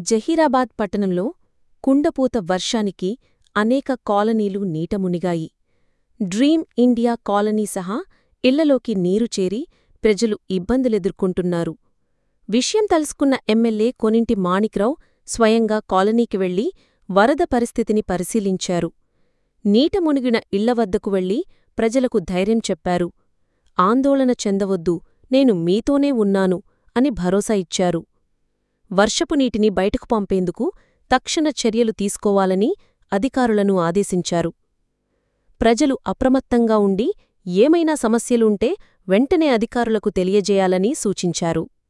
జహీరాబాద్ పట్టణంలో కుండపోత వర్షానికి అనేక కాలనీలు నీటమునిగాయి డ్రీమ్ ఇండియా కాలనీ సహా ఇళ్లలోకి నీరు చేరి ప్రజలు ఇబ్బందులెదుర్కొంటున్నారు విషయం తెలుసుకున్న ఎమ్మెల్యే కొనింటి మాణిక్రావు స్వయంగా కాలనీకి వెళ్లి వరద పరిస్థితిని పరిశీలించారు నీట మునిగిన ఇళ్ల వద్దకు వెళ్లి ప్రజలకు ధైర్యం చెప్పారు ఆందోళన చెందవద్దు నేను మీతోనే ఉన్నాను అని భరోసా ఇచ్చారు వర్షపు నీటిని బయటకు పంపేందుకు తక్షణ చర్యలు తీసుకోవాలని అధికారులను ఆదేశించారు ప్రజలు అప్రమత్తంగా ఉండి ఏమైనా సమస్యలు ఉంటే వెంటనే అధికారులకు తెలియజేయాలని సూచించారు